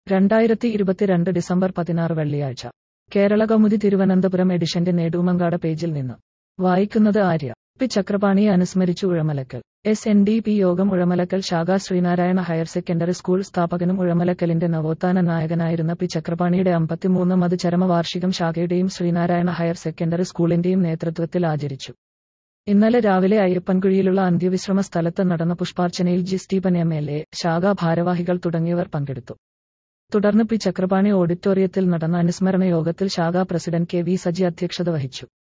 രണ്ടായിരത്തി ഇരുപത്തിരണ്ട് ഡിസംബർ പതിനാറ് വെള്ളിയാഴ്ച കേരള കൗമുദി തിരുവനന്തപുരം എഡിഷന്റെ നേടുമങ്കാട് പേജിൽ നിന്ന് വായിക്കുന്നത് ആര്യ പി ചക്രപാണിയെ അനുസ്മരിച്ചു Uzhamalakkal S N D P യോഗം ഉഴമലക്കൽ ശാഖ ശ്രീനാരായണ ഹയർ സെക്കൻഡറി സ്കൂൾ സ്ഥാപകനും ഉഴമലക്കലിന്റെ നവോത്ഥാന നായകനായിരുന്ന പി ചക്രപാണിയുടെ അമ്പത്തിമൂന്നാമത് ചരമവാർഷികം ശാഖയുടെയും ശ്രീനാരായണ ഹയർ സെക്കൻഡറി സ്കൂളിന്റെയും നേതൃത്വത്തിൽ ആചരിച്ചു ഇന്നലെ രാവിലെ അയ്യപ്പൻകുഴിയിലുള്ള അന്ത്യവിശ്രമ സ്ഥലത്ത് നടന്ന പുഷ്പാർച്ചനയിൽ G Stephen M L A ശാഖാ ഭാരവാഹികൾ തുടങ്ങിയവർ പങ്കെടുത്തു തുടർന്ന് പി ചക്രപാണി ഓഡിറ്റോറിയത്തിൽ നടന്ന അനുസ്മരണ യോഗത്തിൽ ശാഖാ പ്രസിഡന്റ് കെ വി സജി അധ്യക്ഷത വഹിച്ചു